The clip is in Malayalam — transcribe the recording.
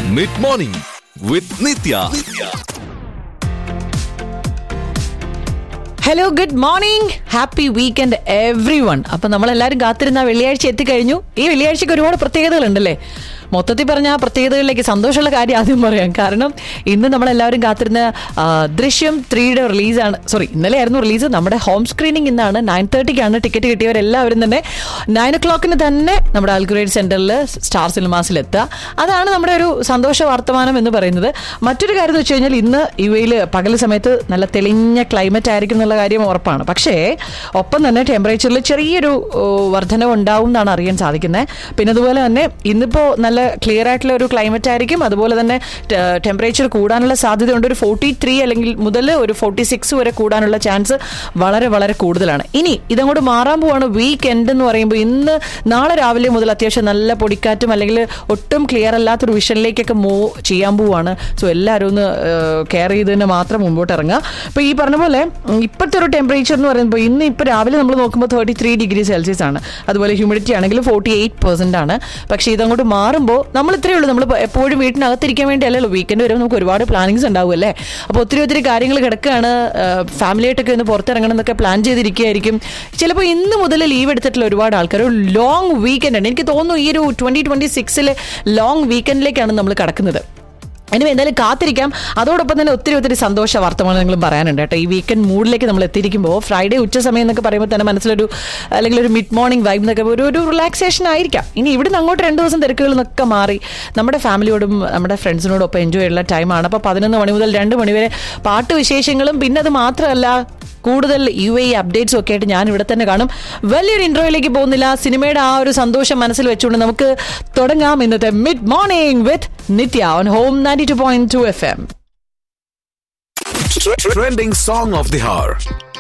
mid morning with Nithya hello good morning happy weekend everyone അപ്പൊ നമ്മളെല്ലാവരും കാത്തിരുന്ന വെള്ളിയാഴ്ച എത്തിക്കഴിഞ്ഞു ഈ വെള്ളിയാഴ്ചക്ക് ഒരുപാട് പ്രത്യേകതകളുണ്ടല്ലേ മൊത്തത്തിൽ പറഞ്ഞ ആ പ്രത്യേകതകളിലേക്ക് സന്തോഷമുള്ള കാര്യം ആദ്യം പറയാം കാരണം ഇന്ന് നമ്മളെല്ലാവരും കാത്തിരുന്ന ആ, ദൃശ്യം ത്രീയുടെ റിലീസാണ് സോറി ഇന്നലെ ആയിരുന്നു റിലീസ് നമ്മുടെ ഹോം സ്ക്രീനിങ് ഇന്നാണ് നയൻ തേർട്ടിക്കാണ് ടിക്കറ്റ് കിട്ടിയവരെല്ലാവരും തന്നെ നയൻ ഒ ക്ലോക്കിന് തന്നെ നമ്മുടെ അൽഗ്രേഡ് സെന്ററിൽ സ്റ്റാർ സിനിമാസിൽ എത്തുക അതാണ് നമ്മുടെ ഒരു സന്തോഷ വർത്തമാനം എന്ന് പറയുന്നത് മറ്റൊരു കാര്യം എന്ന് വെച്ച് കഴിഞ്ഞാൽ ഇന്ന് യുവയിൽ പകൽ സമയത്ത് നല്ല തെളിഞ്ഞ ക്ലൈമറ്റ് ആയിരിക്കും എന്നുള്ള കാര്യം ഉറപ്പാണ് പക്ഷേ ഒപ്പം തന്നെ ടെമ്പറേച്ചറിൽ ചെറിയൊരു ഓ, വർധനവ് ഉണ്ടാവും എന്നാണ് അറിയാൻ സാധിക്കുന്നത് പിന്നെ അതുപോലെ തന്നെ ഇന്നിപ്പോൾ നല്ല ക്ലിയർ ആയിട്ടുള്ള ഒരു ക്ലൈമറ്റ് ആയിരിക്കും അതുപോലെ തന്നെ ടെമ്പറേച്ചർ കൂടാനുള്ള സാധ്യതയുണ്ട് ഒരു ഫോർട്ടി ത്രീ അല്ലെങ്കിൽ മുതൽ ഒരു ഫോർട്ടി സിക്സ് വരെ കൂടാനുള്ള ചാൻസ് വളരെ വളരെ കൂടുതലാണ് ഇനി ഇതങ്ങോട്ട് മാറാൻ പോവാണ് വീക്ക് എൻഡ് എന്ന് പറയുമ്പോൾ ഇന്ന് നാളെ രാവിലെ മുതൽ അത്യാവശ്യം നല്ല പൊടിക്കാറ്റും അല്ലെങ്കിൽ ഒട്ടും ക്ലിയർ അല്ലാത്തൊരു വിഷനിലേക്കൊക്കെ മൂവ് ചെയ്യാൻ പോവാണ് സോ എല്ലാവരും ഒന്ന് കെയർ ചെയ്ത് തന്നെ മാത്രം മുമ്പോട്ട് ഇറങ്ങുക അപ്പോൾ ഈ പറഞ്ഞ പോലെ ഉം, ഇപ്പോഴത്തെ ഒരു ടെമ്പറേച്ചർ എന്ന് പറയുമ്പോൾ ഇന്ന് ഇപ്പോൾ രാവിലെ നമ്മൾ നോക്കുമ്പോൾ തേർട്ടി ത്രീ ഡിഗ്രി സെൽഷ്യസ് ആണ് അതുപോലെ ഹ്യൂമിഡിറ്റി ആണെങ്കിൽ ഫോർട്ടി എയ്റ്റ് പെർസെന്റ് ആണ് പക്ഷേ ഇതങ്ങോട്ട് മാറുമ്പോൾ നമ്മൾ ഇത്രയേ ഉള്ളൂ നമ്മൾ എപ്പോഴും വീട്ടിനകത്തിരിക്കാൻ വേണ്ടി അല്ലല്ലോ വീക്കെൻഡ് വരുമ്പോൾ നമുക്ക് ഒരുപാട് പ്ലാനിങ്സ് ഉണ്ടാവും അല്ലേ അപ്പോൾ ഒത്തിരി ഒത്തിരി കാര്യങ്ങൾ കിടക്കുകയാണ് ഫാമിലിയായിട്ടൊക്കെ ഒന്ന് പുറത്തിറങ്ങണം എന്നൊക്കെ പ്ലാൻ ചെയ്തിരിക്കുകയായിരിക്കും ചിലപ്പോൾ ഇന്ന് മുതൽ ലീവ് എടുത്തിട്ടുള്ള ഒരുപാട് ആൾക്കാർ ഒരു ലോങ് വീക്കെൻഡ് ആണ് എനിക്ക് തോന്നുന്നു ഈ ഒരു ട്വന്റി ട്വന്റി സിക്സിലെ ലോങ് വീക്കെൻഡിലേക്കാണ് നമ്മൾ കിടക്കുന്നത് ഇനി എന്തായാലും കാത്തിരിക്കാം അതോടൊപ്പം തന്നെ ഒത്തിരി ഒത്തിരി സന്തോഷ വർത്തമാനങ്ങളും പറയാനുണ്ട് കേട്ടോ ഈ വീക്കെൻഡ് മൂഡിലേക്ക് നമ്മൾ എത്തിയിരിക്കുമ്പോൾ ഫ്രൈഡേ ഉച്ച സമയം എന്നൊക്കെ പറയുമ്പോൾ തന്നെ മനസ്സിലൊരു അല്ലെങ്കിൽ ഒരു മിഡ് മോർണിംഗ് വൈബ് എന്നൊക്കെ ഒരു ഒരു റിലാക്സേഷൻ ആയിരിക്കാം ഇനി ഇവിടുന്ന് അങ്ങോട്ട് രണ്ട് ദിവസം തിരക്കുകളിൽ നിന്നൊക്കെ മാറി നമ്മുടെ ഫാമിലിയോടും നമ്മുടെ ഫ്രണ്ട്സിനോടും ഒപ്പം എൻജോയ് ഉള്ള ടൈമാണ് അപ്പോൾ പതിനൊന്ന് മണി മുതൽ രണ്ട് മണി വരെ പാട്ട് വിശേഷങ്ങളും പിന്നെ അത് മാത്രമല്ല കൂടുതൽ യു എ അപ്ഡേറ്റ്സും ഒക്കെ ആയിട്ട് ഞാൻ ഇവിടെ തന്നെ കാണും വലിയൊരു ഇൻട്രോയിലേക്ക് പോകുന്നില്ല സിനിമയുടെ ആ ഒരു സന്തോഷം മനസ്സിൽ വെച്ചുകൊണ്ട് നമുക്ക് തുടങ്ങാം ഇന്നത്തെ mid morning with Nithya on home ninety two point two F M trending song of the hour